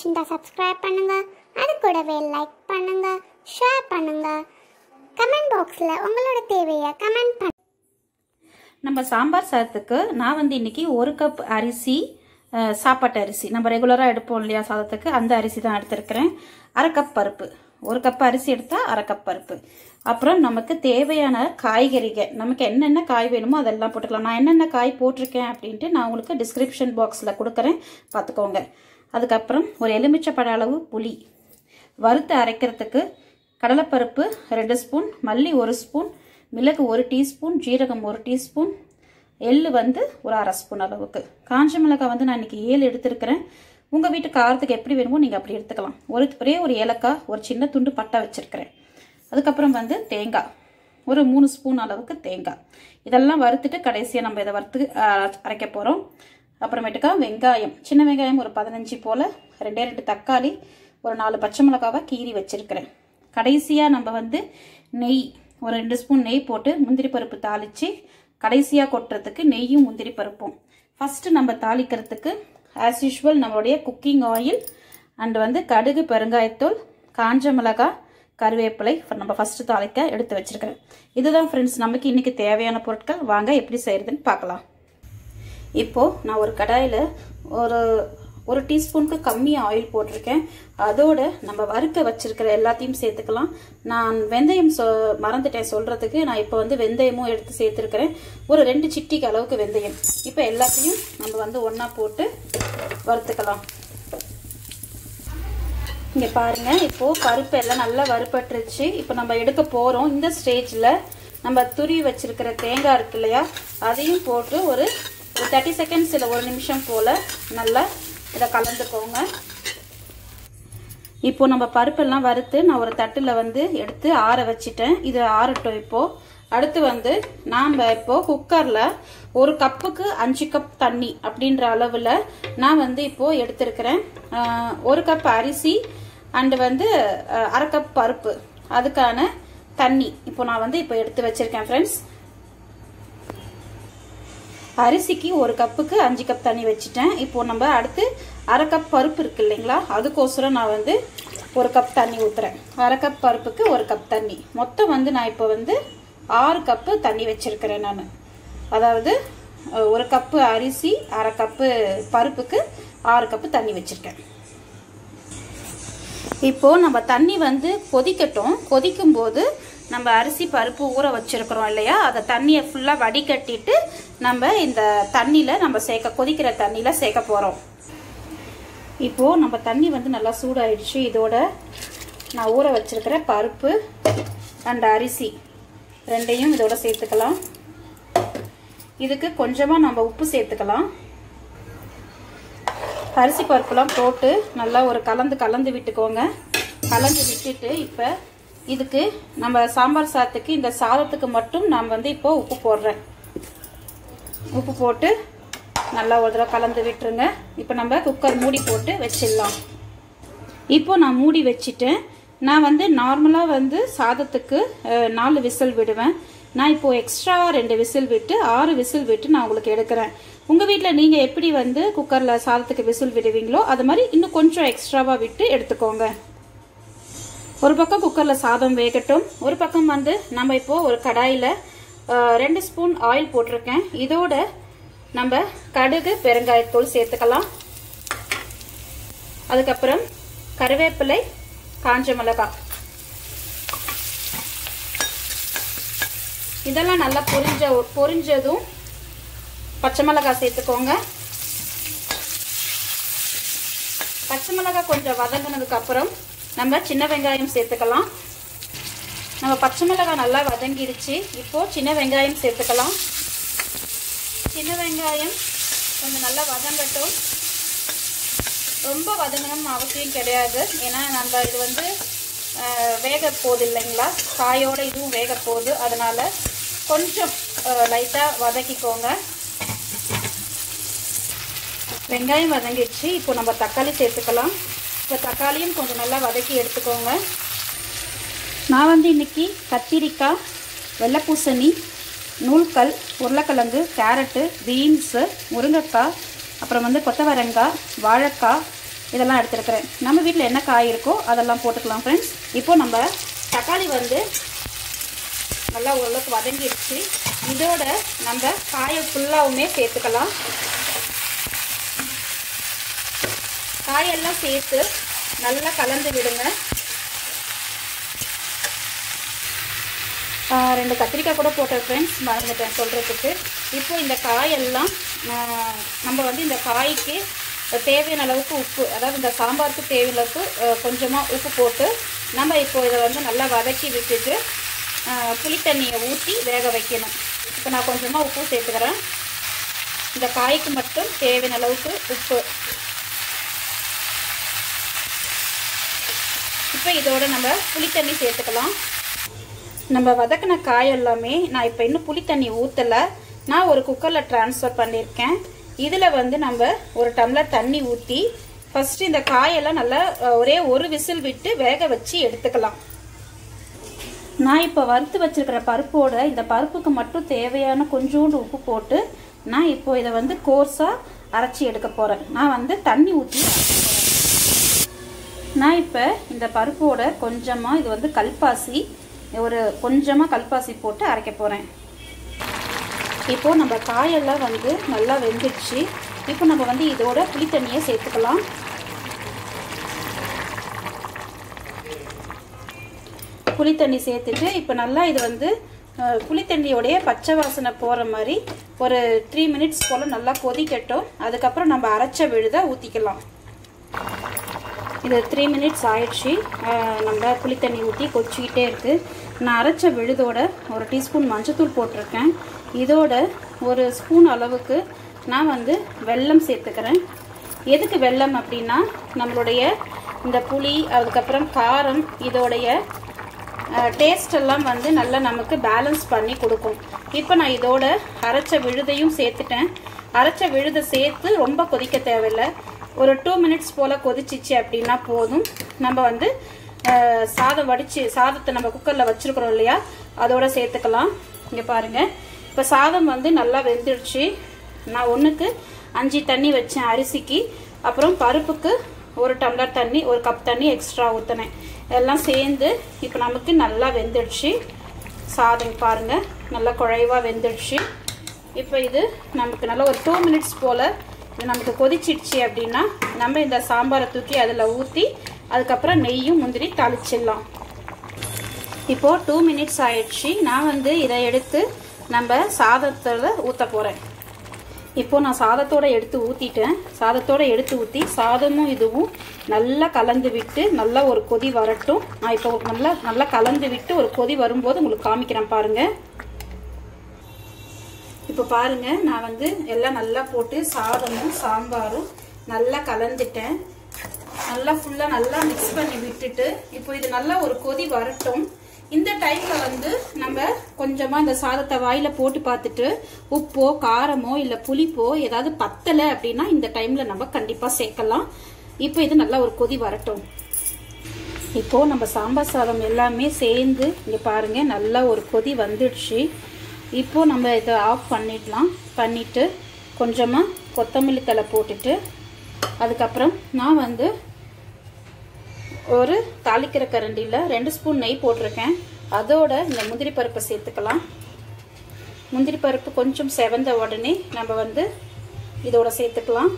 பிடிச்சிருந்தா சப்ஸ்கிரைப் பண்ணுங்க அது கூடவே லைக் பண்ணுங்க ஷேர் பண்ணுங்க கமெண்ட் பாக்ஸில் உங்களோட தேவையை கமெண்ட் பண்ணுங்க நம்ம சாம்பார் சாதத்துக்கு நான் வந்து இன்னைக்கு ஒரு கப் அரிசி அஹ், சாப்பாட்டு அரிசி நம்ம ரெகுலராக எடுப்போம் இல்லையா சாதத்துக்கு அந்த அரிசி தான் எடுத்திருக்கிறேன் அரை கப் பருப்பு ஒரு கப் அரிசி எடுத்தால் அரை கப் பருப்பு அப்புறம் நமக்கு தேவையான காய்கறிகள் நமக்கு என்னென்ன காய் வேணுமோ அதெல்லாம் போட்டுக்கலாம் நான் என்னென்ன காய் போட்டிருக்கேன் அப்படின்ட்டு நான் உங்களுக்கு டிஸ்கிரிப்ஷன் பாக்ஸில் கொடுக்குறேன் பார்த்துக்கோங்க அதுக்கப்புறம் ஒரு எலுமிச்சப்பழ அளவு புளி வறுத்து அரைக்கிறதுக்கு கடலைப்பருப்பு ரெண்டு ஸ்பூன் மல்லி ஒரு ஸ்பூன் மிளகு ஒரு டீஸ்பூன் ஜீரகம் ஒரு டீஸ்பூன் எள்ளு வந்து ஒரு அரை ஸ்பூன் அளவுக்கு காஞ்ச மிளகாய் வந்து நான் இன்னைக்கு ஏழு எடுத்திருக்கிறேன் உங்கள் வீட்டு காரத்துக்கு எப்படி வேணுமோ நீங்கள் அப்படி எடுத்துக்கலாம் ஒரு ஒரே ஒரு ஏலக்காய் ஒரு சின்ன துண்டு பட்டை வச்சுருக்கிறேன் அதுக்கப்புறம் வந்து தேங்காய் ஒரு மூணு ஸ்பூன் அளவுக்கு தேங்காய் இதெல்லாம் வறுத்துட்டு கடைசியாக நம்ம இதை வறுத்து அஹ், அரைக்க போகிறோம் அப்புறமேட்டுக்கா வெங்காயம் சின்ன வெங்காயம் ஒரு பதினஞ்சு போல் ரெண்டே ரெண்டு தக்காளி ஒரு நாலு பச்சை மிளகாவை கீறி வச்சிருக்கிறேன் கடைசியாக நம்ம வந்து நெய் ஒரு ரெண்டு ஸ்பூன் நெய் போட்டு முந்திரி பருப்பு தாளித்து கடைசியாக கொட்டுறதுக்கு நெய்யும் முந்திரி பருப்பும் ஃபஸ்ட்டு நம்ம தாளிக்கிறதுக்கு ஆஸ் யூஷுவல் நம்மளுடைய குக்கிங் ஆயில் அண்ட் வந்து கடுகு பெருங்காயத்தூள் காஞ்ச மிளகாய் கருவேப்பிலை நம்ம ஃபஸ்ட்டு தாளிக்க எடுத்து வச்சிருக்கிறேன் இதுதான் ஃப்ரெண்ட்ஸ் நமக்கு இன்னைக்கு தேவையான பொருட்கள் வாங்க எப்படி செய்யறதுன்னு பார்க்கலாம் இப்போ நான் ஒரு கடாயில் ஒரு ஒரு டீஸ்பூனுக்கு கம்மி ஆயில் போட்டிருக்கேன் அதோட நம்ம வறுக்க வச்சிருக்கிற எல்லாத்தையும் சேர்த்துக்கலாம் நான் வெந்தயம் சொ மறந்துட்டேன் சொல்றதுக்கு நான் இப்போ வந்து வெந்தயமும் எடுத்து சேர்த்துருக்கிறேன் ஒரு ரெண்டு சிட்டிக்கு அளவுக்கு வெந்தயம் இப்போ எல்லாத்தையும் நம்ம வந்து ஒன்றா போட்டு வறுத்துக்கலாம் இங்கே பாருங்க இப்போ பருப்பு எல்லாம் நல்லா வறுபட்டுருச்சு இப்போ நம்ம எடுக்க போகிறோம் இந்த ஸ்டேஜில் நம்ம துருவி வச்சிருக்கிற தேங்காய் இருக்கு இல்லையா அதையும் போட்டு ஒரு ஒரு தேர்ட்டி செகண்ட்ஸ் இல்லை ஒரு நிமிஷம் போல் நல்லா இதை கலந்துக்கோங்க இப்போ நம்ம பருப்பெல்லாம் வறுத்து நான் ஒரு தட்டில் வந்து எடுத்து ஆற வச்சிட்டேன் இது ஆறட்டும் இப்போ அடுத்து வந்து நாம் இப்போ குக்கரில் ஒரு கப்புக்கு அஞ்சு கப் தண்ணி அப்படின்ற அளவில் நான் வந்து இப்போ எடுத்திருக்கிறேன் ஆஹ், ஒரு கப் அரிசி அண்டு வந்து ஆஹ், அரை கப் பருப்பு அதுக்கான தண்ணி இப்போ நான் வந்து இப்போ எடுத்து வச்சிருக்கேன் ஃப்ரெண்ட்ஸ் அரிசிக்கு ஒரு கப்புக்கு அஞ்சு கப் தண்ணி வச்சுட்டேன் இப்போ நம்ம அடுத்து அரை கப் பருப்பு இருக்கு இல்லைங்களா அதுக்கோசரம் நான் வந்து ஒரு கப் தண்ணி ஊற்றுறேன் அரை கப் பருப்புக்கு ஒரு கப் தண்ணி மொத்தம் வந்து நான் இப்போ வந்து ஆறு கப்பு தண்ணி வச்சிருக்கிறேன் நான் அதாவது அஹ், ஒரு கப்பு அரிசி அரை கப்பு பருப்புக்கு ஆறு கப்பு தண்ணி வச்சிருக்கேன் இப்போ நம்ம தண்ணி வந்து கொதிக்கட்டும் கொதிக்கும் போது நம்ம அரிசி பருப்பு ஊற வச்சிருக்கிறோம் இல்லையா அதை தண்ணியை ஃபுல்லாக வடிகட்டிட்டு நம்ம இந்த தண்ணியில் நம்ம சேர்க்க கொதிக்கிற தண்ணியில் சேர்க்க போகிறோம் இப்போ நம்ம தண்ணி வந்து நல்லா சூடாயிடுச்சு இதோட நான் ஊற வச்சிருக்கிற பருப்பு அண்ட் அரிசி ரெண்டையும் இதோட சேர்த்துக்கலாம் இதுக்கு கொஞ்சமாக நம்ம உப்பு சேர்த்துக்கலாம் அரிசி பருப்புலாம் போட்டு நல்லா ஒரு கலந்து கலந்து விட்டுக்கோங்க கலந்து விட்டுட்டு இப்போ இதுக்கு நம்ம சாம்பார் சாதத்துக்கு இந்த சாதத்துக்கு மட்டும் நான் வந்து இப்போ உப்பு போடுறேன் உப்பு போட்டு நல்லா ஒரு தடவை கலந்து விட்டுருங்க இப்போ நம்ம குக்கர் மூடி போட்டு வச்சிடலாம் இப்போ நான் மூடி வச்சுட்டேன் நான் வந்து நார்மலாக வந்து சாதத்துக்கு அஹ், நாலு விசில் விடுவேன் நான் இப்போ எக்ஸ்ட்ரா ரெண்டு விசில் விட்டு ஆறு விசில் விட்டு நான் உங்களுக்கு எடுக்கிறேன் உங்கள் வீட்டில் நீங்கள் எப்படி வந்து குக்கரில் சாதத்துக்கு விசில் விடுவீங்களோ அது மாதிரி இன்னும் கொஞ்சம் எக்ஸ்ட்ராவாக விட்டு எடுத்துக்கோங்க ஒரு பக்கம் குக்கரில் சாதம் வேகட்டும் ஒரு பக்கம் வந்து நம்ம இப்போ ஒரு கடாயில் ரெண்டு ஸ்பூன் ஆயில் போட்டிருக்கேன் இதோட நம்ம கடுகு பெருங்காயத்தூள் சேர்த்துக்கலாம் அதுக்கப்புறம் கருவேப்பிலை காஞ்ச மிளகாய் இதெல்லாம் நல்லா பொரிஞ்ச பொரிஞ்சதும் பச்சை மிளகாய் சேர்த்துக்கோங்க பச்சை மிளகாய் கொஞ்சம் வதங்கினதுக்கு அப்புறம் நம்ம சின்ன வெங்காயம் சேர்த்துக்கலாம் நம்ம பச்சை மிளகாய் நல்லா வதங்கிடுச்சு இப்போ சின்ன வெங்காயம் சேர்த்துக்கலாம் சின்ன வெங்காயம் கொஞ்சம் நல்லா வதங்கட்டும் ரொம்ப வதங்கணும்னு அவசியம் கிடையாது ஏன்னா நம்ம இது வந்து அஹ், வேக போகுது இல்லைங்களா காயோட இதுவும் வேக போகுது அதனால கொஞ்சம் லைட்டாக வதக்கிக்கோங்க வெங்காயம் வதங்கிடுச்சு இப்போ நம்ம தக்காளி சேர்த்துக்கலாம் இப்போ தக்காளியும் கொஞ்சம் நல்லா வதக்கி எடுத்துக்கோங்க நான் வந்து இன்னைக்கு கத்திரிக்காய் வெள்ளைப்பூசணி நூல்கல் உருளைக்கிழங்கு கேரட்டு பீன்ஸு முருங்கைக்காய் அப்புறம் வந்து கொத்தவரங்காய் வாழைக்காய் இதெல்லாம் எடுத்துருக்கிறேன் நம்ம வீட்டில் என்ன காய் இருக்கோ அதெல்லாம் போட்டுக்கலாம் ஃப்ரெண்ட்ஸ் இப்போ நம்ம தக்காளி வந்து நல்லா ஓரளவுக்கு வதங்கிடுச்சு இதோட நம்ம காயை ஃபுல்லாவுமே சேர்த்துக்கலாம் காயெல்லாம் சேர்த்து நல்லா கலந்து விடுங்க ஆஹ் ரெண்டு கத்திரிக்காய் கூட போட்டேன் ஃப்ரெண்ட்ஸ் மறந்துட்டேன் சொல்கிறதுக்கு இப்போ இந்த காயெல்லாம் ஆஹ் நம்ம வந்து இந்த காய்க்கு தேவையான அளவுக்கு உப்பு அதாவது இந்த சாம்பாருக்கு தேவையான அளவுக்கு கொஞ்சமாக உப்பு போட்டு நம்ம இப்போ இதை வந்து நல்லா வதக்கி விட்டுட்டு ஆஹ் புளி தண்ணியை ஊற்றி வேக வைக்கணும் இப்போ நான் கொஞ்சமாக உப்பு சேர்த்துக்கிறேன் இந்த காய்க்கு மட்டும் தேவையான அளவுக்கு உப்பு இப்போ இதோட நம்ம புளி தண்ணி சேர்த்துக்கலாம் நம்ம வதக்கின காய் எல்லாமே நான் இப்போ இன்னும் புளி தண்ணி ஊற்றலை நான் ஒரு குக்கரில் ட்ரான்ஸ்ஃபர் பண்ணியிருக்கேன் இதில் வந்து நம்ம ஒரு டம்ளர் தண்ணி ஊற்றி ஃபஸ்ட்டு இந்த காயெல்லாம் நல்லா அஹ், ஒரே ஒரு விசில் விட்டு வேக வச்சு எடுத்துக்கலாம் நான் இப்போ வறுத்து வச்சிருக்கிற பருப்போட இந்த பருப்புக்கு மட்டும் தேவையான கொஞ்சோண்டு உப்பு போட்டு நான் இப்போ இதை வந்து கோர்ஸாக அரைச்சி எடுக்க போகிறேன் நான் வந்து தண்ணி ஊற்றி நான் இப்போ இந்த பருப்போட கொஞ்சமாக இது வந்து கல்பாசி ஒரு கொஞ்சமாக கல்பாசி போட்டு அரைக்க போகிறேன் இப்போது நம்ம காயெல்லாம் வந்து நல்லா வெந்துடுச்சு இப்போ நம்ம வந்து இதோட புளித்தண்ணியை சேர்த்துக்கலாம் புளித்தண்ணி சேர்த்துட்டு இப்போ நல்லா இது வந்து அஹ், புளித்தண்ணியோடைய பச்சை வாசனை போகிற மாதிரி ஒரு த்ரீ மினிட்ஸ் போல் நல்லா கொதிக்கட்டும் அதுக்கப்புறம் நம்ம அரைச்ச விழுத ஊற்றிக்கலாம் இது த்ரீ மினிட்ஸ் ஆயிடுச்சு அஹ், நம்ம புளித்தண்ணி ஊற்றி கொச்சிக்கிட்டே இருக்குது நான் அரைச்ச விழுதோட ஒரு டீஸ்பூன் மஞ்சத்தூள் போட்டிருக்கேன் இதோட ஒரு ஸ்பூன் அளவுக்கு நான் வந்து வெல்லம் சேர்த்துக்கிறேன் எதுக்கு வெல்லம் அப்படின்னா நம்மளுடைய இந்த புளி அதுக்கப்புறம் காரம் இதோடைய டேஸ்ட் எல்லாம் வந்து நல்லா நமக்கு பேலன்ஸ் பண்ணி கொடுக்கும் இப்போ நான் இதோட அரைச்ச விழுதையும் சேர்த்துட்டேன் அரைச்ச விழுதை சேர்த்து ரொம்ப கொதிக்க தேவையில்லை ஒரு டூ மினிட்ஸ் போல் கொதிச்சிச்சு அப்படின்னா போதும் நம்ம வந்து அஹ், சாதம் வடித்து சாதத்தை நம்ம குக்கரில் வச்சுருக்குறோம் இல்லையா அதோட சேர்த்துக்கலாம் இங்கே பாருங்கள் இப்போ சாதம் வந்து நல்லா வெந்துடுச்சு நான் ஒன்றுக்கு அஞ்சு தண்ணி வச்சேன் அரிசிக்கு அப்புறம் பருப்புக்கு ஒரு டம்ளர் தண்ணி ஒரு கப் தண்ணி எக்ஸ்ட்ரா ஊற்றினேன் எல்லாம் சேர்ந்து இப்போ நமக்கு நல்லா வெந்துடுச்சு சாதம் பாருங்கள் நல்லா குழைவாக வெந்துடுச்சு இப்போ இது நமக்கு நல்லா ஒரு டூ மினிட்ஸ் போல் இது நமக்கு கொதிச்சிடுச்சு அப்படின்னா நம்ம இந்த சாம்பாரை தூக்கி அதில் ஊற்றி அதுக்கப்புறம் நெய்யும் முந்திரி தாளிச்சிடலாம் இப்போது டூ மினிட்ஸ் ஆயிடுச்சு நான் வந்து இதை எடுத்து நம்ம சாதத்தில் ஊற்ற போகிறேன் இப்போ நான் சாதத்தோட எடுத்து ஊற்றிட்டேன் சாதத்தோட எடுத்து ஊற்றி சாதமும் இதுவும் நல்லா கலந்து விட்டு நல்லா ஒரு கொதி வரட்டும் நான் இப்போ நல்லா நல்லா கலந்து விட்டு ஒரு கொதி வரும்போது உங்களுக்கு காமிக்கிறேன் பாருங்கள் இப்போ பாருங்க நான் வந்து எல்லாம் நல்லா போட்டு சாதமும் சாம்பாரும் நல்லா கலந்துட்டேன் நல்லா ஃபுல்லாக நல்லா மிக்ஸ் பண்ணி விட்டுட்டு இப்போ இது நல்லா ஒரு கொதி வரட்டும் இந்த டைம்ல வந்து நம்ம கொஞ்சமா இந்த சாதத்தை வாயில போட்டு பார்த்துட்டு உப்போ காரமோ இல்ல புளிப்போ ஏதாவது பத்தலை அப்படின்னா இந்த டைம்ல நம்ம கண்டிப்பா சேர்க்கலாம் இப்போ இது நல்லா ஒரு கொதி வரட்டும் இப்போ நம்ம சாம்பார் சாதம் எல்லாமே சேர்ந்து இங்க பாருங்க நல்லா ஒரு கொதி வந்துடுச்சு இப்போ நம்ம இதை ஆஃப் பண்ணிடலாம் பண்ணிட்டு கொஞ்சமா கொத்தமல்லி தலை போட்டுட்டு அதுக்கப்புறம் நான் வந்து ஒரு தாளிக்கிற கரண்டியில் ரெண்டு ஸ்பூன் நெய் போட்டிருக்கேன் அதோட இந்த முந்திரி பருப்பை சேர்த்துக்கலாம் முந்திரி பருப்பு கொஞ்சம் செவந்த உடனே நம்ம வந்து இதோட சேர்த்துக்கலாம்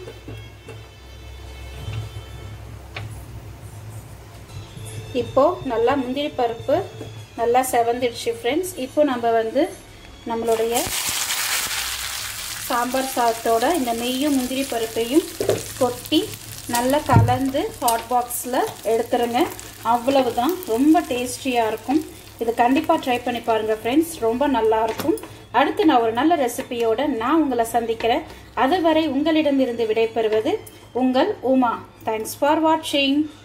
இப்போ நல்லா முந்திரி பருப்பு நல்லா செவந்துடுச்சு ஃப்ரெண்ட்ஸ் இப்போ நம்ம வந்து நம்மளுடைய சாம்பார் சாதத்தோட இந்த நெய்யும் முந்திரி பருப்பையும் கொட்டி நல்லா கலந்து ஹாட் பாக்ஸில் எடுத்துருங்க அவ்வளவுதான் ரொம்ப டேஸ்டியாக இருக்கும் இது கண்டிப்பாக ட்ரை பண்ணி பாருங்கள் ஃப்ரெண்ட்ஸ் ரொம்ப நல்லாயிருக்கும் அடுத்து நான் ஒரு நல்ல ரெசிபியோட நான் உங்களை சந்திக்கிறேன் அதுவரை உங்களிடமிருந்து விடைபெறுவது உங்கள் உமா தேங்க்ஸ் ஃபார் வாட்சிங்